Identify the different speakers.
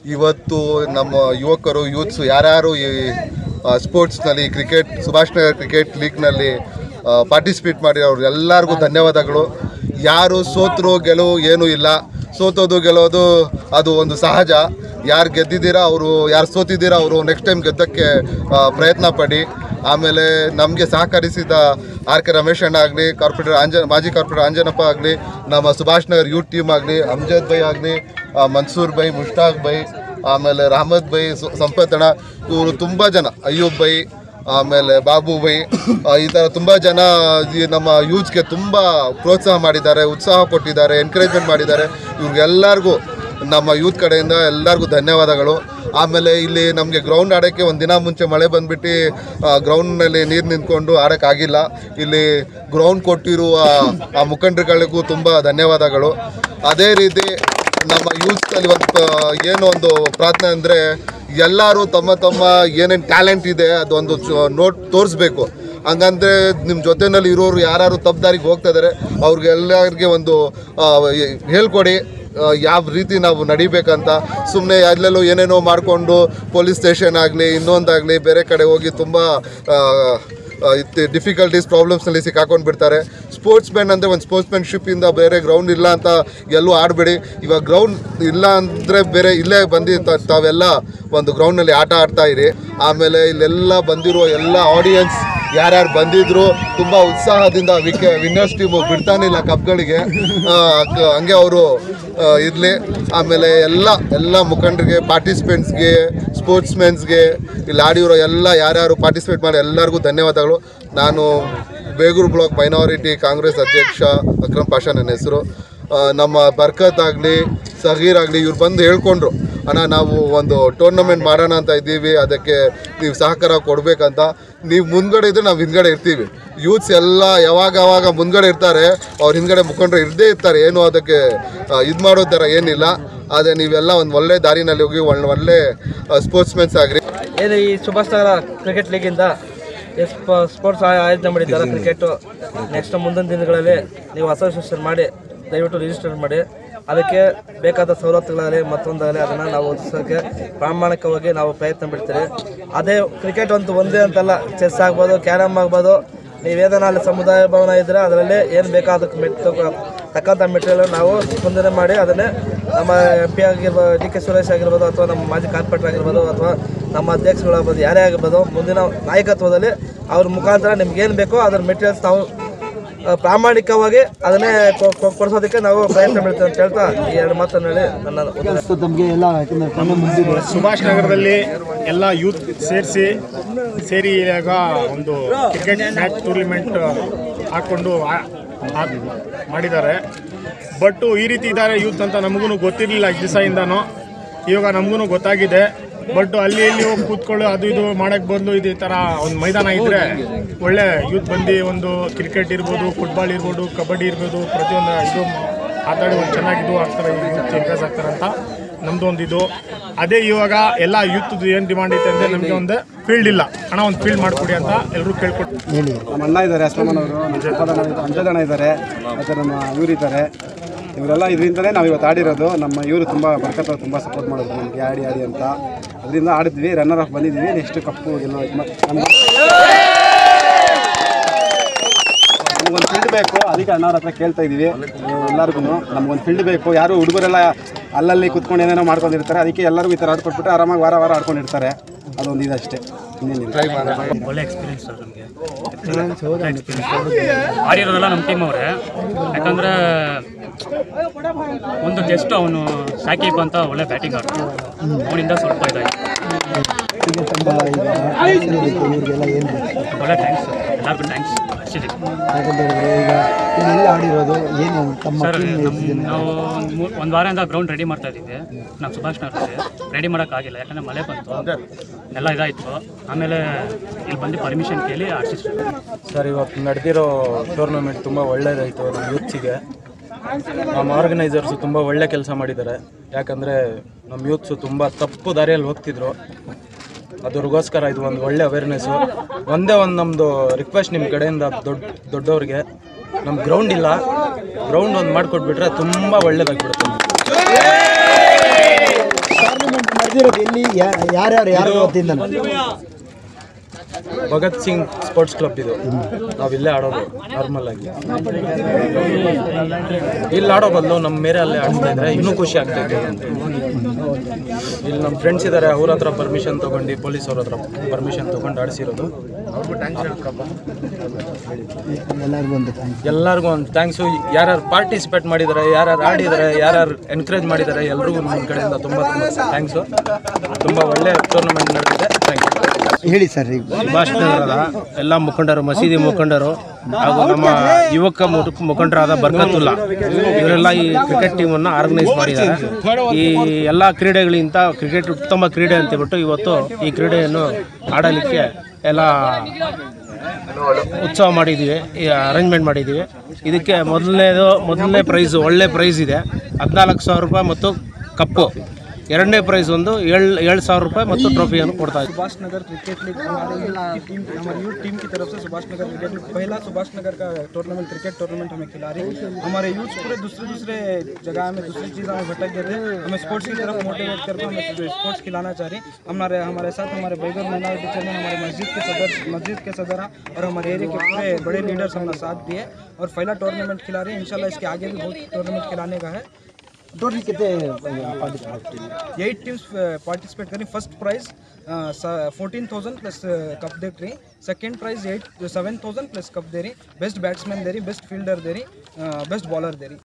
Speaker 1: ಇವತ್ತು ನಮ್ಮ ಯುವಕರು ಯೂತ್ಸ್ ಯಾರ್ಯಾರು ಈ ಸ್ಪೋರ್ಟ್ಸ್ನಲ್ಲಿ ಕ್ರಿಕೆಟ್ ಸುಭಾಷ್ ನಗರ್ ಕ್ರಿಕೆಟ್ ಲೀಗ್ನಲ್ಲಿ ಪಾರ್ಟಿಸಿಪೇಟ್ ಮಾಡಿರೋರು ಎಲ್ಲರಿಗೂ ಧನ್ಯವಾದಗಳು ಯಾರು ಸೋತರು ಗೆಲುವು ಏನೂ ಇಲ್ಲ ಸೋತೋದು ಗೆಲ್ಲೋದು ಅದು ಒಂದು ಸಹಜ ಯಾರು ಗೆದ್ದಿದ್ದೀರಾ ಅವರು ಯಾರು ಸೋತಿದ್ದೀರಾ ಅವರು ನೆಕ್ಸ್ಟ್ ಟೈಮ್ ಗೆದ್ದಕ್ಕೆ ಆ, ಪ್ರಯತ್ನ ಪಡಿ ಆಮೇಲೆ ನಮಗೆ ಸಹಕರಿಸಿದ ಆರ್ ಕೆ ರಮೇಶ್ ಅಣ್ಣ ಆಗಲಿ ಕಾರ್ಪೊರೇಟರ್ ಅಂಜ ಮಾಜಿ ಕಾರ್ಪೊರೇಟರ್ ಅಂಜನಪ್ಪ ಆಗಲಿ ನಮ್ಮ ಸುಭಾಷ್ ನಗರ್ ಯೂತ್ ಟೀಮ್ ಆಗಲಿ ಅಮ್ಜದ್ ಬೈ ಆಗಲಿ ಮನ್ಸೂರ್ ಬೈ ಮುಷ್ತಾಕ್ ಬೈ ಆಮೇಲೆ ರಹಮದ್ ಬೈ ಸು- ಸಂಪತ್ ಅಣ್ಣ ಇವರು ತುಂಬ ಜನ ಅಯ್ಯೂಬ್ ಬೈ ಆಮೇಲೆ ಬಾಬು ಬೈ ಆ, ಈ ಥರ ತುಂಬ ಜನ ಈ ನಮ್ಮ ಯೂತ್ಸ್ಗೆ ತುಂಬ ಪ್ರೋತ್ಸಾಹ ಮಾಡಿದ್ದಾರೆ ಉತ್ಸಾಹ ಕೊಟ್ಟಿದ್ದಾರೆ ಎನ್ಕರೇಜ್ಮೆಂಟ್ ಮಾಡಿದ್ದಾರೆ ಇವ್ರಿಗೆಲ್ಲರಿಗೂ ನಮ್ಮ ಯೂತ್ ಕಡೆಯಿಂದ ಎಲ್ಲರಿಗೂ ಧನ್ಯವಾದಗಳು ಆಮೇಲೆ ಇಲ್ಲಿ ನಮಗೆ ಗ್ರೌಂಡ್ ಆಡೋಕ್ಕೆ ಒಂದು ದಿನ ಮುಂಚೆ ಮಳೆ ಬಂದ್ಬಿಟ್ಟು ಗ್ರೌಂಡ್ನಲ್ಲಿ ನೀರು ನಿಂತ್ಕೊಂಡು ಆಡೋಕ್ಕಾಗಿಲ್ಲ ಇಲ್ಲಿ ಗ್ರೌಂಡ್ ಕೊಟ್ಟಿರುವ ಆ ಮುಖಂಡರುಗಳಿಗೂ ತುಂಬ ಧನ್ಯವಾದಗಳು ಅದೇ ರೀತಿ ನಮ್ಮ ಯೂತ್ಸಲ್ಲಿ ಒಂದು ಪ- ಏನು ಒಂದು ಪ್ರಾರ್ಥನೆ ಅಂದರೆ ಎಲ್ಲರೂ ತಮ್ಮ ತಮ್ಮ ಏನೇನು ಟ್ಯಾಲೆಂಟ್ ಇದೆ ಅದೊಂದು ಚ- ನೋಟ್ ತೋರಿಸ್ಬೇಕು ಹಂಗಂದ್ರೆ ನಿಮ್ಮ ಜೊತೆನಲ್ಲಿ ಇರೋರು ಯಾರು ತಪ್ಪು ದಾರಿಗೆ ಹೋಗ್ತಾ ಇದ್ದಾರೆ ಅವ್ರಿಗೆಲ್ಲರಿಗೆ ಒಂದು ಆ, ಎ- ಹೇಳ್ಕೊಡಿ ಆ, ಯಾವ ರೀತಿ ನಾವು ನಡಿಬೇಕಂತ ಸುಮ್ಮನೆ ಎಲ್ಲೆಲ್ಲೋ ಏನೇನೋ ಮಾಡಿಕೊಂಡು ಪೊಲೀಸ್ ಸ್ಟೇಷನ್ ಆಗಲಿ ಇನ್ನೊಂದಾಗಲಿ ಬೇರೆ ಕಡೆ ಹೋಗಿ ತುಂಬ ಡಿಫಿಕಲ್ಟೀಸ್ ಪ್ರಾಬ್ಲಮ್ಸ್ನಲ್ಲಿ ಸಿಕ್ಕಾಕೊಂಡು ಬಿಡ್ತಾರೆ ಸ್ಪೋರ್ಟ್ಸ್ ಮ್ಯಾನ್ ಅಂದರೆ ಒಂದು ಸ್ಪೋರ್ಟ್ಸ್ಮ್ಯಾನ್ಶಿಪ್ಪಿಂದ ಬೇರೆ ಗ್ರೌಂಡ್ ಇಲ್ಲ ಅಂತ ಎಲ್ಲೂ ಆಡಬೇಡಿ ಇವಾಗ ಗ್ರೌಂಡ್ ಇಲ್ಲ ಅಂದರೆ ಬೇರೆ ಇಲ್ಲೇ ಬಂದು ತ- ತಾವೆಲ್ಲ ಒಂದು ಗ್ರೌಂಡ್ನಲ್ಲಿ ಆಟ ಆಡ್ತಾ ಇರಿ ಆಮೇಲೆ ಇಲ್ಲೆಲ್ಲ ಬಂದಿರೋ ಎಲ್ಲ ಆಡಿಯನ್ಸ್ ಯಾರ್ಯಾರು ಬಂದಿದ್ರು ತುಂಬ ಉತ್ಸಾಹದಿಂದ ವಿಕೆ ವಿನ್ನರ್ಸ್ ಟೀಮು ಬಿಡ್ತಾನಿಲ್ಲ ಕಪ್ಗಳಿಗೆ ಆ, ಕ- ಹಂಗೆ ಅವರು ಇರಲಿ ಆಮೇಲೆ ಎಲ್ಲ ಎಲ್ಲ ಮುಖಂಡರಿಗೆ ಪಾರ್ಟಿಸಿಪೆಂಟ್ಸ್ಗೆ ಸ್ಪೋರ್ಟ್ಸ್ಮೆನ್ಸ್ಗೆ ಇಲ್ಲಿ ಆಡಿರೋ ಎಲ್ಲ ಯಾರ್ಯಾರು ಪಾರ್ಟಿಸಿಪೇಟ್ ಮಾಡಿ ಎಲ್ಲರಿಗೂ ಧನ್ಯವಾದಗಳು ನಾನು ಬೇಗೂರು ಬ್ಲಾಕ್ ಮೈನಾರಿಟಿ ಕಾಂಗ್ರೆಸ್ ಅಧ್ಯಕ್ಷ ಅಕ್ರಮ್ ಪಾಷಾ ನನ್ನ ಹೆಸರು ಆ, ನಮ್ಮ ಬರ್ಕತ್ ಆಗಲಿ ಸಗೀರ್ ಆಗಲಿ ಇವ್ರು ಬಂದು ಹೇಳ್ಕೊಂಡ್ರು ಅಣ್ಣ ನಾವು ಒಂದು ಟೂರ್ನಮೆಂಟ್ ಮಾಡೋಣ ಅಂತ ಇದ್ದೀವಿ ಅದಕ್ಕೆ ನೀವು ಸಹಕಾರ ಕೊಡಬೇಕಂತ ನೀವು ಮುಂದ್ಗಡೆ ಇದ್ರೆ ನಾವು ಹಿಂದ್ಗಡೆ ಇರ್ತೀವಿ ಯೂತ್ಸ್ ಎಲ್ಲ ಯಾವಾಗ ಯಾವಾಗ ಮುಂದ್ಗಡೆ ಇರ್ತಾರೆ ಅವ್ರ ಹಿಂದ್ಗಡೆ ಮುಖಂಡರು ಇರದೇ ಇರ್ತಾರೆ ಏನು ಅದಕ್ಕೆ ಇದು ಮಾಡೋ ಥರ ಏನಿಲ್ಲ ಆದರೆ ನೀವೆಲ್ಲ ಒಂದು ಒಳ್ಳೆ ದಾರಿನಲ್ಲಿ ಹೋಗಿ ಒಳ್ಳೆ ಒಳ್ಳೆ ಸ್ಪೋರ್ಟ್ಸ್ಮೆನ್ಸ್ ಆಗಿರಿ
Speaker 2: ಏನು ಈ ಸುಭಾಷ್ ನಗರ ಕ್ರಿಕೆಟ್ ಲೀಗಿಂದ ಸ್ಪೋರ್ಟ್ಸ್ ಆಯೋಜನೆ ಮಾಡಿದ್ದಾರೆ ಕ್ರಿಕೆಟು ನೆಕ್ಸ್ಟ್ ಮುಂದಿನ ದಿನಗಳಲ್ಲಿ ನೀವು ಅಸೋಸಿಯೇಷನ್ ಮಾಡಿ ದಯವಿಟ್ಟು ರಿಜಿಸ್ಟರ್ ಮಾಡಿ ಅದಕ್ಕೆ ಬೇಕಾದ ಸವಲತ್ತುಗಳಾಗಲಿ ಮತ್ತೊಂದಾಗಲಿ ಅದನ್ನು ನಾವು ಒದಗಿಸೋಕ್ಕೆ ಪ್ರಾಮಾಣಿಕವಾಗಿ ನಾವು ಪ್ರಯತ್ನ ಬಿಡ್ತೀವಿ ಅದೇ ಕ್ರಿಕೆಟ್ ಅಂತೂ ಒಂದೇ ಅಂತಲ್ಲ ಚೆಸ್ ಆಗ್ಬೋದು ಕ್ಯಾರಮ್ ಆಗ್ಬೋದು ನೀವೇದನ್ನ ಅಲ್ಲಿ ಸಮುದಾಯ ಭವನ ಇದ್ದರೆ ಅದರಲ್ಲಿ ಏನು ಬೇಕಾದಕ್ಕೆ ಮೆಟ್ ತಕ್ಕಂಥ ಮೆಟೀರಿಯಲ್ ನಾವು ಸ್ಪಂದನೆ ಮಾಡಿ ಅದನ್ನೇ ನಮ್ಮ ಎಂ ಪಿ ಆಗಿರ್ಬೋದು ಡಿ ಕೆ ಸುರೇಶ್ ಆಗಿರ್ಬೋದು ಅಥವಾ ನಮ್ಮ ಮಾಜಿ ಕಾರ್ಪೊರೇಟರ್ ಆಗಿರ್ಬೋದು ಅಥವಾ ನಮ್ಮ ಅಧ್ಯಕ್ಷಗಳಾಗ್ಬೋದು ಯಾರೇ ಆಗಿರ್ಬೋದು ಮುಂದಿನ ನಾಯಕತ್ವದಲ್ಲಿ ಅವ್ರ ಮುಖಾಂತರ ನಿಮ್ಗೆ ಏನು ಬೇಕೋ ಅದ್ರ ಮೆಟೀರಿಯಲ್ಸ್ ನಾವು ಆ, ಪ್ರಾಮಾಣಿಕವಾಗಿ ಅದನ್ನೇ ಕೊ- ಕೊ- ಕೊಡಿಸೋದಕ್ಕೆ ನಾವು ಪ್ರಯತ್ನ ಬೀಳ್ತೇವೆ ಅಂತ ಹೇಳ್ತಾ ಈ ಎರಡು ಮಾತನ್ನು ಹೇಳಿ ನನ್ನ ಉದ್ದೇಶ
Speaker 3: ನಮಗೆ ಎಲ್ಲ ಯಾಕಂದ್ರೆ ಕಣ್ಣು ಮುಂದಿದೆ
Speaker 4: ಸುಭಾಷ್ ನಗರದಲ್ಲಿ ಎಲ್ಲ ಯೂತ್ ಸೇರಿಸಿ ಸೇರಿ ಇವಾಗ ಒಂದು ಕ್ರಿಕೆಟ್ ಮ್ಯಾಚ್ ಟೂರ್ನಿಮೆಂಟ್ ಹಾಕ್ಕೊಂಡು ಆ- ಆ- ಮಾಡಿದ್ದಾರೆ ಬಟ್ ಈ ರೀತಿ ಇದ್ದಾರೆ ಯೂತ್ ಅಂತ ನಮಗೂ ಗೊತ್ತಿರಲಿಲ್ಲ ಇಷ್ಟು ದಿವಸದಿಂದನೂ ಇವಾಗ ನಮಗೂ ಗೊತ್ತಾಗಿದೆ ಬಟ್ ಅಲ್ಲಿ ಇಲ್ಲಿ ಹೋಗಿ ಕೂತ್ಕೊಳ್ಳು ಅದು ಇದು ಮಾಡಕ್ಕೆ ಬದಲು ಇದು ಈ ಥರ ಒಂದು ಮೈದಾನ ಇದ್ದರೆ ಒಳ್ಳೆ ಯೂತ್ ಬಂದು ಒಂದು ಕ್ರಿಕೆಟ್ ಇರ್ಬೋದು ಫುಟ್ಬಾಲ್ ಇರ್ಬೋದು ಕಬಡ್ಡಿ ಇರ್ಬೋದು ಪ್ರತಿಯೊಂದು ಇದು ಆಟಾಡಿ ಒಂದು ಚೆನ್ನಾಗಿ ಇದು ಆಗ್ತಾರೆ ಯೂತ್ ಇಂಪ್ರೆಸ್ ಆಗ್ತಾರೆ ಅಂತ ನಮ್ಮದು ಒಂದು ಇದು ಅದೇ ಇವಾಗ ಎಲ್ಲ ಯೂತ್ ಏನು ಡಿಮಾಂಡ್ ಐತೆ ಅಂದರೆ ನಮಗೆ ಒಂದು ಫೀಲ್ಡ್ ಇಲ್ಲ ಹಣ ಒಂದು ಫೀಲ್ಡ್ ಮಾಡಿಕೊಡಿ ಅಂತ ಎಲ್ಲರೂ ಕೇಳ್ಕೊಟ್ಟು
Speaker 5: ನಮ್ಮ ಅಣ್ಣ ಇದ್ದಾರೆ ಅಸ್ಲಮನ್ ಅವರು ನಮ್ಮ ಸಂಪಾದನ ಅಂಜದಣ್ಣ ಇದ್ದಾರೆ ಮತ್ತು ನಮ್ಮ ಇವ್ರು ಇದ್ದಾರೆ ಇವರೆಲ್ಲ ಇದರಿಂದಲೇ ನಾವು ಇವತ್ತು ಆಡಿರೋದು ನಮ್ಮ ಇವರು ತುಂಬ ಬರ್ಕತ್ ಅವ್ರು ತುಂಬ ಸಪೋರ್ಟ್ ಮಾಡಿದ್ರು ನಮಗೆ ಆಡಿ ಆಡಿ ಅಂತ ಅದರಿಂದ ಆಡಿದ್ವಿ ರನ್ನರ್ ಆಫ್ ಬಂದಿದ್ವಿ ನೆಕ್ಸ್ಟ್ ಕಪ್ಪು ಎಲ್ಲ ನಮ್ಗೆ ನಮಗೊಂದು ಫೀಲ್ಡ್ ಬೇಕು ಅದಕ್ಕೆ ಅಣ್ಣವ್ರ ಹತ್ರ ಕೇಳ್ತಾ ಇದ್ದೀವಿ ಎಲ್ಲರಿಗೂ ನಮಗೊಂದು ಫೀಲ್ಡ್ ಬೇಕು ಯಾರು ಹುಡುಗರೆಲ್ಲ ಅಲ್ಲಲ್ಲಿ ಕುತ್ಕೊಂಡು ಏನೇನೋ ಮಾಡ್ಕೊಂಡಿರ್ತಾರೆ ಅದಕ್ಕೆ ಎಲ್ಲರಿಗೂ ಈ ಥರ ಆಡ್ಕೊಟ್ಬಿಟ್ಟು ಆರಾಮಾಗಿ ವಾರ ವಾರ ಆಡ್ಕೊಂಡಿರ್ತಾರೆ ಅದೊಂದು ಇದಷ್ಟೇ ಇನ್ನೇನಿಲ್ಲ
Speaker 6: ಒಳ್ಳೆ ಎಕ್ಸ್ಪೀರಿಯನ್ಸ್ ಸರ್ ನಮಗೆ ಆಡಿರೋದೆಲ್ಲ ನಮ್ಮ ಟೀಮ್ ಅವರೇ ಯಾಕಂದರೆ ಒಂದು ಜಸ್ಟ್ ಅವನು ಸಾಕೀಪ್ ಅಂತ ಒಳ್ಳೆ ಬ್ಯಾಟಿಂಗ್ ಆಡ್ತಾನೆ ಅವನಿಂದ ಸ್ವಲ್ಪ ಇದಾಯ್ತು
Speaker 3: ಈಗ ತುಂಬ ಈಗ ಆಸಕ್ತಿ ಇವ್ರಿಗೆಲ್ಲ ಏನು
Speaker 6: ಒಳ್ಳೆ ಥ್ಯಾಂಕ್ಸ್ ಸರ್ ಎಲ್ಲರಿಗೂ ಥ್ಯಾಂಕ್ಸ್ ಅಷ್ಟಿದೆ
Speaker 3: ಯಾಕಂತ ಹೇಳಿದ್ರೆ ಈಗ ಇಲ್ಲಿ ಆಡಿರೋದು ಏನು ತಮ್ಮ
Speaker 6: ಸರ್
Speaker 3: ಟೀಮ್
Speaker 6: ನಮ್ಮ ನಾವು ಒಂದು ವಾರದಿಂದ ಗ್ರೌಂಡ್ ರೆಡಿ ಮಾಡ್ತಾ ಇದ್ದೀವಿ ನಮ್ಮ ಸುಭಾಷ್ ನಗರಲ್ಲಿ ರೆಡಿ ಮಾಡೋಕ್ಕಾಗಿಲ್ಲ ಯಾಕಂದರೆ ಮಳೆ ಬಂತು ಎಲ್ಲ ಇದಾಯಿತು ಆಮೇಲೆ ಇಲ್ಲಿ ಬಂದು ಪರ್ಮಿಷನ್ ಕೇಳಿ ಆಡ್ಸಿಸ್ತೀವಿ
Speaker 7: ಸರ್ ಇವತ್ತು ನಡೆದಿರೋ ಟೂರ್ನಮೆಂಟ್ ತುಂಬ ಒಳ್ಳೆಯದಾಯಿತು ನಮ್ಮ ಯೂತ್ಸಿಗೆ ನಮ್ಮ ಆರ್ಗನೈಸರ್ಸು ತುಂಬ ಒಳ್ಳೆ ಕೆಲಸ ಮಾಡಿದ್ದಾರೆ ಯಾಕಂದರೆ ನಮ್ಮ ಯೂತ್ಸು ತುಂಬ ತಪ್ಪು ದಾರಿಯಲ್ಲಿ ಹೋಗ್ತಿದ್ರು ಅದ್ರಗೋಸ್ಕರ ಇದು ಒಂದು ಒಳ್ಳೆ ಅವೇರ್ನೆಸ್ಸು ಒಂದೇ ಒಂದು ನಮ್ಮದು ರಿಕ್ವೆಸ್ಟ್ ನಿಮ್ಮ ಕಡೆಯಿಂದ ದೊಡ್ಡ ದೊಡ್ಡವ್ರಿಗೆ ನಮ್ಮ ಗ್ರೌಂಡ್ ಇಲ್ಲ ಗ್ರೌಂಡ್ ಒಂದು ಮಾಡಿಕೊಟ್ಬಿಟ್ರೆ ತುಂಬ ಒಳ್ಳೇದಾಗ್ಬಿಡುತ್ತೆ ನಮ್ಗೆ.
Speaker 3: ನಡೆದಿರೋದು ಎಲ್ಲಿ ಯಾ- ಯಾರ್ಯಾರು ಯಾರ ವತಿಯಿಂದ
Speaker 7: ಭಗತ್ ಸಿಂಗ್ ಸ್ಪೋರ್ಟ್ಸ್ ಕ್ಲಬ್ ಇದು ನಾವಿಲ್ಲೇ ಆಡೋದು ನಾರ್ಮಲ್ ಆಗಿ ಇಲ್ಲಿ ಆಡೋ ಬದಲು ನಮ್ಮ ಮೇರೆ ಅಲ್ಲೇ ಆಡ್ತಾ ಇದ್ರೆ ಇನ್ನೂ ಖುಷಿ ಆಗ್ತಾ ಇದೆ ಇಲ್ಲಿ ನಮ್ಮ ಫ್ರೆಂಡ್ಸ್ ಇದ್ದಾರೆ ಅವ್ರ ಹತ್ರ ಪರ್ಮಿಷನ್ ತೊಗೊಂಡು ಪೊಲೀಸ್ ಅವ್ರ ಹತ್ರ ಪರ್ಮಿಷನ್ ತೊಗೊಂಡು ಆಡಿಸಿರೋದು
Speaker 3: ಎಲ್ಲರಿಗೂ ಒಂದು ಥ್ಯಾಂಕ್ಸ್
Speaker 7: ಎಲ್ಲರಿಗೂ ಒಂದು ಥ್ಯಾಂಕ್ಸು ಯಾರ್ಯಾರು ಪಾರ್ಟಿಸಿಪೇಟ್ ಮಾಡಿದ್ದಾರೆ ಯಾರ್ಯಾರು ಆಡಿದ್ದಾರೆ ಯಾರ್ಯಾರು ಎನ್ಕರೇಜ್ ಮಾಡಿದ್ದಾರೆ ಎಲ್ರಿಗೂ ನಮ್ಮ ಕಡೆಯಿಂದ ತುಂಬ ತುಂಬ ಥ್ಯಾಂಕ್ಸು ತುಂಬ ಒಳ್ಳೆ ಟೂರ್ನಮೆಂಟ್ ನಡೆದಿದೆ ಥ್ಯಾಂಕ್ ಯು
Speaker 3: ಹೇಳಿ ಸರ್ ಈಗ
Speaker 8: ಸುಭಾಷ್ ನಗರದ ಎಲ್ಲ ಮುಖಂಡರು ಮಸೀದಿ ಮುಖಂಡರು ಹಾಗೂ ನಮ್ಮ ಯುವಕ ಮುಖ- ಮುಖಂಡರಾದ ಬರ್ಕತುಲ್ಲಾ ಇವರೆಲ್ಲ ಈ ಕ್ರಿಕೆಟ್ ಟೀಮನ್ನು ಆರ್ಗನೈಸ್ ಮಾಡಿದ್ದಾರೆ ಈ ಎಲ್ಲ ಕ್ರೀಡೆಗಳಿಗಿಂತ ಕ್ರಿಕೆಟ್ ಉತ್ತಮ ಕ್ರೀಡೆ ಅಂತ ಹೇಳ್ಬಿಟ್ಟು ಇವತ್ತು ಈ ಕ್ರೀಡೆಯನ್ನು ಆಡಲಿಕ್ಕೆ ಎಲ್ಲ ಉತ್ಸವ ಮಾಡಿದ್ದೀವಿ ಈ ಅರೇಂಜ್ಮೆಂಟ್ ಮಾಡಿದ್ದೀವಿ ಇದಕ್ಕೆ ಮೊದಲನೇದು ಮೊದಲನೇ ಪ್ರೈಸು ಒಳ್ಳೆ ಪ್ರೈಸ್ ಇದೆ ಹದಿನಾಲ್ಕು ಸಾವಿರ ರೂಪಾಯಿ ಮತ್ತು ಕಪ್ಪು ಎರಡನೇ ಪ್ರೈಸ್ ಒಂದು ಏಳು ಏಳು ಸಾವಿರ ರೂಪಾಯಿ ಮತ್ತು ಟ್ರೋಫಿಯನ್ನು ಕೊಡ್ತಾ ಇದ್ದೀವಿ
Speaker 9: सुभाष नगर क्रिकेट लीग हमारे यूथ की टीम हमारी यूथ टीम की तरफ से सुभाष नगर क्रिकेट लीग पहला सुभाष नगर का टूर्नामेंट क्रिकेट टूर्नामेंट हमें खिला रही है हमारे यूथ पूरे दूसरे दूसरे जगह में दूसरी चीज़ों में भटक गए थे हमें स्पोर्ट्स की तरफ मोटिवेट करके हमें स्पोर्ट्स खिलाना चाह रही हमारे हमारे साथ हमारे बैगर मीना चेयरमैन हमारे मस्जिद के सदर मस्जिद के सदर हैं और हमारे एरिया के पूरे बड़े लीडर्स हमारा साथ दिए और पहला टूर्नामेंट खिला रहे हैं इंशाल्लाह इसके आगे भी बहुत टूर्नामेंट खिलाने का है
Speaker 3: ಟೋಟಲ್ ಕಿತ್ತೆ
Speaker 9: एट टीम्स पार्टिसिपेट करें first prize fourteen thousand plus cup दे रही second prize eight seven thousand plus cup दे रही बेस्ट बैट्समैन दे रही बेस्ट फील्डर दे रही बेस्ट बॉलर दे रही